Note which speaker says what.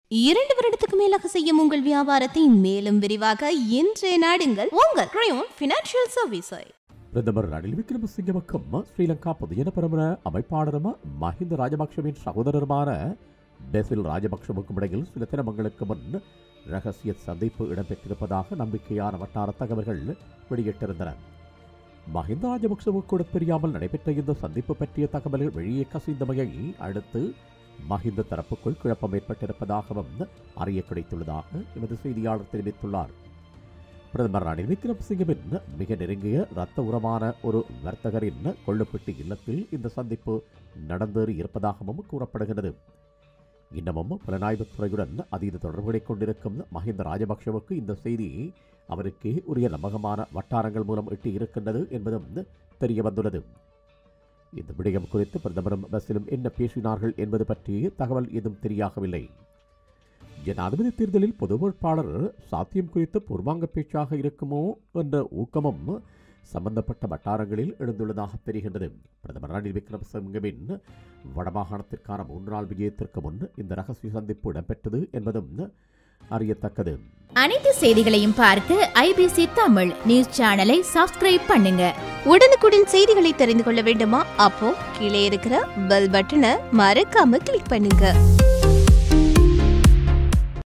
Speaker 1: இரண்டு வருடத்துக்கு மேலாக செய்யும் உங்கள் வியாபாரத்தை மேலும் விரிவாக இன்றைய நாடுங்கள் உங்கள் கிரயோன் பினான்சியல் சர்வீஸை
Speaker 2: பிரதமர் ரணில் விக்ரமசிங்கவுக்கும் ஸ்ரீலங்கா பொதுஜன பெரமுன அமைப்பாளரும் மஹிந்த ராஜபக்ஷவின் சகோதரருமான பெசில் ராஜபக்ஷவுக்கும் இடையில் சில தினமங்களுக்கு முன் ரகசிய சந்திப்பு இடம்பெற்றிருப்பதாக நம்பிக்கையான வட்டார தகவல்கள் வெளியிட்டிருந்தன மஹிந்த ராஜபக்சவுக்கு தெரியாமல் நடைபெற்ற இந்த சந்திப்பு பற்றிய தகவல்கள் வெளியே கசிந்தமையை அடுத்து மஹிந்த தரப்புக்குள் குழப்பம் ஏற்பட்டிருப்பதாகவும் அறிய கிடைத்துள்ளதாக எமது செய்தியாளர் தெரிவித்துள்ளார் பிரதமர் ரணில் விக்ரமசிங்கவின் மிக நெருங்கிய இரத்த உரமான ஒரு வர்த்தகரின் கொள்ளுப்பட்டி இல்லத்தில் இந்த சந்திப்பு நடந்தேறி இருப்பதாகவும் கூறப்படுகிறது இன்னமும் புலனாய்வுத் துறையுடன் அதீத தொடர்புகளை கொண்டிருக்கும் மஹிந்த ராஜபக்ஷவுக்கு இந்த செய்தி அவருக்கு உரிய நம்பகமான வட்டாரங்கள் மூலம் எட்டி இருக்கின்றது என்பதும் தெரிய வந்துள்ளது இந்த விடயம் குறித்து பிரதமரும் பஸ்ஸிலும் என்ன பேசினார்கள் என்பது பற்றி தகவல் எதுவும் தெரியாகவில்லை ஜனாதிபதி தேர்தலில் பொது வேட்பாளர் சாத்தியம் குறித்து பூர்வாங்க பேச்சாக இருக்குமோ என்ற ஊக்கமும் சம்பந்தப்பட்ட வட்டாரங்களில் எழுந்துள்ளதாக தெரிகின்றது பிரதமர் ரணில் விக்ரமசிங்கவின் வடமாகாணத்திற்கான மூன்று நாள் விஜயத்திற்கு முன் இந்த ரகசிய சந்திப்பு இடம்பெற்றது என்பதும் அறியத்தக்கது
Speaker 3: அனைத்து செய்திகளையும் பார்க்க ஐபிசி தமிழ் நியூஸ் சேனலை சப்ஸ்கிரைப் பண்ணுங்க
Speaker 1: உடனுக்குடன் செய்திகளை தெரிந்து கொள்ள வேண்டுமா அப்போ கீழே இருக்கிற பெல் பட்டனை மறக்காம கிளிக் பண்ணுங்க